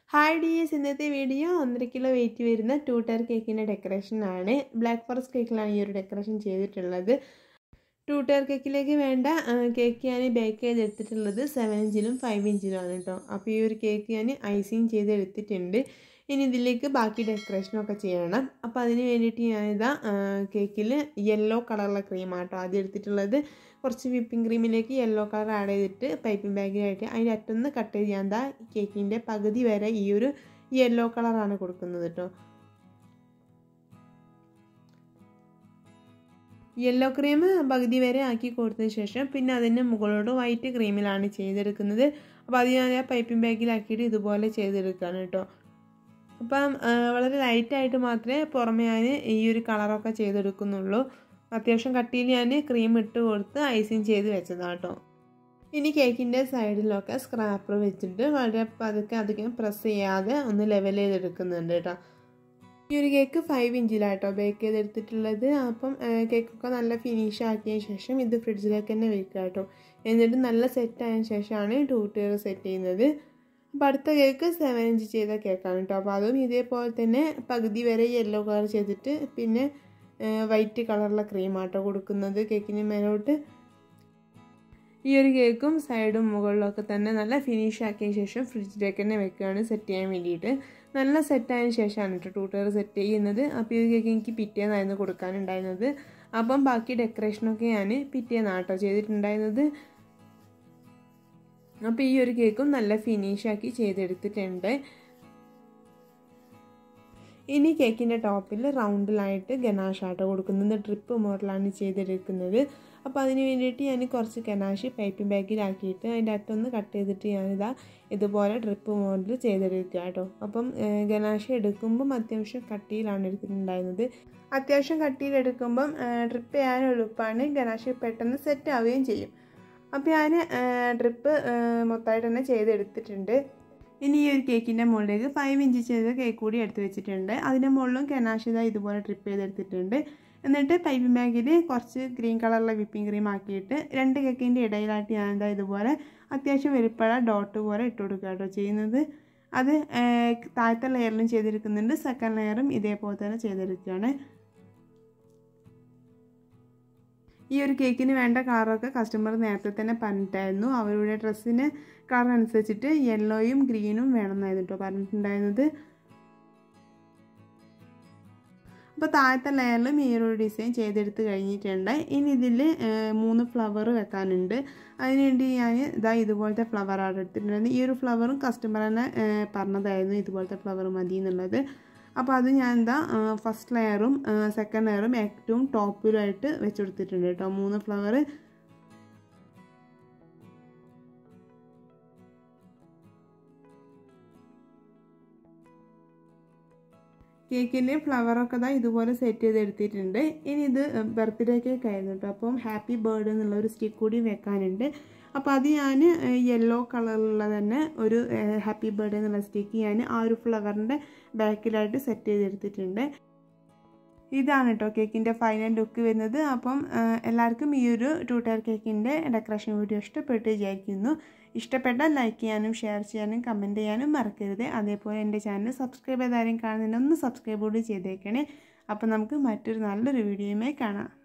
hi dears ഇന്നത്തെ video ഒന്നര kilo weight വരുന്ന ടൂ ടയർ കേക്കിൻ്റെ ഡെക്കറേഷനാണ് ബ്ലാക്ക് ഫോറസ്റ്റ് കേക്കിലാണ് ഈ ഒരു ഡെക്കറേഷൻ ചെയ്തിട്ടുള്ളത് ടൂ ടയർ കേക്കിലേക്ക് വേണ്ട കേക്ക് ഞാൻ ബേക്ക് ചെയ്തെടുത്തിട്ടുള്ളത് സെവൻ ഇഞ്ചിലും ഫൈവ് ഇഞ്ചിലുമാണ് കേട്ടോ അപ്പോൾ ഈ ഒരു കേക്ക് ഞാൻ ഐസിങ് ചെയ്തെടുത്തിട്ടുണ്ട് ഇനി ഇതിലേക്ക് ബാക്കി ഡെക്കറേഷനൊക്കെ ചെയ്യണം അപ്പോൾ അതിന് വേണ്ടിയിട്ട് ഞാനിതാ കേക്കിൽ യെല്ലോ കളറുള്ള ക്രീമാണ് കേട്ടോ ആദ്യം എടുത്തിട്ടുള്ളത് കുറച്ച് വിപ്പിംഗ് ക്രീമിലേക്ക് യെല്ലോ കളർ ആഡ് ചെയ്തിട്ട് പൈപ്പിംഗ് ബാഗിലായിട്ട് അതിൻ്റെ അറ്റൊന്ന് കട്ട് ചെയ്ത് ഞാൻ എന്താ കേക്കിൻ്റെ പകുതി വരെ ഈ ഒരു യെല്ലോ കളറാണ് കൊടുക്കുന്നത് കേട്ടോ യെല്ലോ ക്രീം പകുതി വരെ ആക്കി കൊടുത്തതിന് ശേഷം പിന്നെ അതിന് മുകളോട് വൈറ്റ് ക്രീമിലാണ് ചെയ്തെടുക്കുന്നത് അപ്പോൾ അത് ഞാൻ ആ പൈപ്പിംഗ് ബാഗിലാക്കിയിട്ട് ഇതുപോലെ ചെയ്തെടുക്കുകയാണ് കേട്ടോ അപ്പം വളരെ ലൈറ്റായിട്ട് മാത്രമേ പുറമെ ഞാൻ ഈ ഒരു കളറൊക്കെ ചെയ്തെടുക്കുന്നുള്ളൂ അത്യാവശ്യം കട്ടിയിൽ ഞാൻ ക്രീം ഇട്ട് കൊടുത്ത് ഐസിങ് ചെയ്ത് വെച്ചതാണ് കേട്ടോ ഇനി കേക്കിൻ്റെ സൈഡിലൊക്കെ സ്ക്രാപ്പർ വെച്ചിട്ട് വളരെ പതുക്കെ അധികം പ്രസ് ചെയ്യാതെ ഒന്ന് ലെവൽ ചെയ്തെടുക്കുന്നുണ്ട് കേട്ടോ ഈ ഒരു കേക്ക് ഫൈവ് ഇഞ്ചിലാട്ടോ ബേക്ക് ചെയ്തെടുത്തിട്ടുള്ളത് അപ്പം കേക്കൊക്കെ നല്ല ഫിനിഷ് ആക്കിയ ശേഷം ഇത് ഫ്രിഡ്ജിലേക്ക് തന്നെ വെക്കുക കേട്ടോ എന്നിട്ട് നല്ല സെറ്റ് ആയതിനു ശേഷമാണ് ടൂ ടയർ സെറ്റ് ചെയ്യുന്നത് അപ്പോൾ അടുത്ത കേക്ക് സെവൻ ഇഞ്ച് ചെയ്ത കേക്കാണ് കേട്ടോ അപ്പോൾ അതും ഇതേപോലെ തന്നെ പകുതി വരെ യെല്ലോ കളർ ചെയ്തിട്ട് പിന്നെ വൈറ്റ് കളറുള്ള ക്രീമാട്ടോ കൊടുക്കുന്നത് കേക്കിന് മേലോട്ട് ഈ ഒരു കേക്കും സൈഡും മുകളിലൊക്കെ തന്നെ നല്ല ഫിനിഷ് ആക്കിയ ശേഷം ഫ്രിഡ്ജിലേക്ക് തന്നെ വെക്കുകയാണ് സെറ്റ് ചെയ്യാൻ വേണ്ടിയിട്ട് നല്ല സെറ്റായതിനു ശേഷമാണ് കേട്ടോ ടൂട്ടർ സെറ്റ് ചെയ്യുന്നത് അപ്പോൾ ഈ കേക്ക് എനിക്ക് പിറ്റേന്നായിരുന്നു കൊടുക്കാനുണ്ടായിരുന്നത് അപ്പം ബാക്കി ഡെക്കറേഷനൊക്കെ ഞാൻ പിറ്റേന്നാട്ടോ ചെയ്തിട്ടുണ്ടായിരുന്നത് അപ്പോൾ ഈ ഒരു കേക്കും നല്ല ഫിനിഷാക്കി ചെയ്തെടുത്തിട്ടുണ്ട് ഇനി കേക്കിൻ്റെ ടോപ്പിൽ റൗണ്ടിലായിട്ട് ഗനാഷാട്ടോ കൊടുക്കുന്നത് ട്രിപ്പ് മോഡലാണ് ചെയ്തെടുക്കുന്നത് അപ്പോൾ അതിന് വേണ്ടിയിട്ട് ഞാൻ കുറച്ച് ഗനാഷ് പൈപ്പിംഗ് ബാഗിലാക്കിയിട്ട് അതിൻ്റെ അറ്റൊന്ന് കട്ട് ചെയ്തിട്ട് ഞാനിതാ ഇതുപോലെ ട്രിപ്പ് മോഡൽ ചെയ്തെടുക്കുക കേട്ടോ അപ്പം ഗനാഷ് എടുക്കുമ്പം അത്യാവശ്യം കട്ടിയിലാണ് എടുത്തിട്ടുണ്ടായിരുന്നത് അത്യാവശ്യം കട്ടിയിൽ എടുക്കുമ്പം ട്രിപ്പ് ചെയ്യാൻ എളുപ്പമാണ് ഗനാഷ് പെട്ടെന്ന് സെറ്റ് ആവുകയും ചെയ്യും അപ്പോൾ ഞാൻ ട്രിപ്പ് മൊത്തമായിട്ട് തന്നെ ചെയ്തെടുത്തിട്ടുണ്ട് ഇനി ഈ ഒരു കേക്കിൻ്റെ മുകളിലേക്ക് ഫൈവ് ഇഞ്ച് ചെയ്ത കേക്ക് കൂടി എടുത്ത് വെച്ചിട്ടുണ്ട് അതിൻ്റെ മുകളിലും കെനാഷിത ഇതുപോലെ ട്രിപ്പ് ചെയ്തെടുത്തിട്ടുണ്ട് എന്നിട്ട് പൈപ്പിംഗ് ബാഗിൽ കുറച്ച് ഗ്രീൻ കളറുള്ള വിപ്പിംഗ് ക്രീം ആക്കിയിട്ട് രണ്ട് കേക്കിൻ്റെ ഇടയിലായിട്ട് ഞാൻ എന്താ ഇതുപോലെ അത്യാവശ്യം വലിപ്പമുള്ള ഡോട്ട് പോലെ ഇട്ട് കൊടുക്കുക കേട്ടോ ചെയ്യുന്നത് അത് താഴത്തെ ലെയറിലും ചെയ്തെടുക്കുന്നുണ്ട് സെക്കൻഡ് ലെയറും ഇതേപോലെ തന്നെ ചെയ്തെടുക്കുകയാണ് ഈ ഒരു കേക്കിന് വേണ്ട കളറൊക്കെ കസ്റ്റമർ നേരത്തെ തന്നെ പറഞ്ഞിട്ടായിരുന്നു അവരുടെ ഡ്രസ്സിന് കളർ അനുസരിച്ചിട്ട് യെല്ലോയും ഗ്രീനും വേണമെന്നായിരുന്നു കേട്ടോ പറഞ്ഞിട്ടുണ്ടായിരുന്നത് അപ്പോൾ താഴത്തെ ലെയറിലും ഈ ഒരു ഡിസൈൻ ചെയ്തെടുത്ത് കഴിഞ്ഞിട്ടുണ്ട് ഇനി ഇതിൽ മൂന്ന് ഫ്ലവർ വെക്കാനുണ്ട് അതിനുവേണ്ടി ഞാൻ ഇതാ ഇതുപോലത്തെ ഫ്ലവറാണ് എടുത്തിട്ടുണ്ടായിരുന്നത് ഈ ഒരു ഫ്ലവറും കസ്റ്റമർ തന്നെ പറഞ്ഞതായിരുന്നു ഇതുപോലത്തെ ഫ്ലവർ മതി എന്നുള്ളത് അപ്പോൾ അത് ഞാൻ എന്താ ഫസ്റ്റ് ലെയറും സെക്കൻഡ് ലെയറും ഏറ്റവും ടോപ്പിലുമായിട്ട് വെച്ച് കൊടുത്തിട്ടുണ്ട് കേട്ടോ മൂന്ന് ഫ്ലവർ കേക്കിൻ്റെ ഫ്ലവറൊക്കെ ഇതാ ഇതുപോലെ സെറ്റ് ചെയ്ത് എടുത്തിട്ടുണ്ട് ഇനി ഇത് ബർത്ത്ഡേ കേക്ക് ആയിരുന്നു കേട്ടോ അപ്പം ഹാപ്പി ബേർഡ് എന്നുള്ള ഒരു സ്റ്റിക്ക് കൂടി വെക്കാനുണ്ട് അപ്പോൾ അത് ഞാൻ യെല്ലോ കളറിലുള്ള തന്നെ ഒരു ഹാപ്പി ബർത്ത്ഡേ എന്നുള്ള സ്റ്റിക്ക് ഞാൻ ആ ഒരു ഫ്ലവറിൻ്റെ ബാക്കിലായിട്ട് സെറ്റ് ചെയ്തെടുത്തിട്ടുണ്ട് ഇതാണ് കേട്ടോ കേക്കിൻ്റെ ഫൈനൽ ലുക്ക് വരുന്നത് അപ്പം എല്ലാവർക്കും ഈ ഒരു ടൂ ടയർ കേക്കിൻ്റെ ഡെക്കറേഷൻ വീഡിയോ ഇഷ്ടപ്പെട്ട് വിചാരിക്കുന്നു ഇഷ്ടപ്പെട്ടാൽ ലൈക്ക് ചെയ്യാനും ഷെയർ ചെയ്യാനും കമൻറ്റ് ചെയ്യാനും മറക്കരുത് അതേപോലെ എൻ്റെ ചാനൽ സബ്സ്ക്രൈബ് ചെയ്താരും കാണുന്നുണ്ട് ഒന്ന് സബ്സ്ക്രൈബ് കൂടി ചെയ്തേക്കണേ അപ്പം നമുക്ക് മറ്റൊരു നല്ലൊരു വീഡിയോയുമായി കാണാം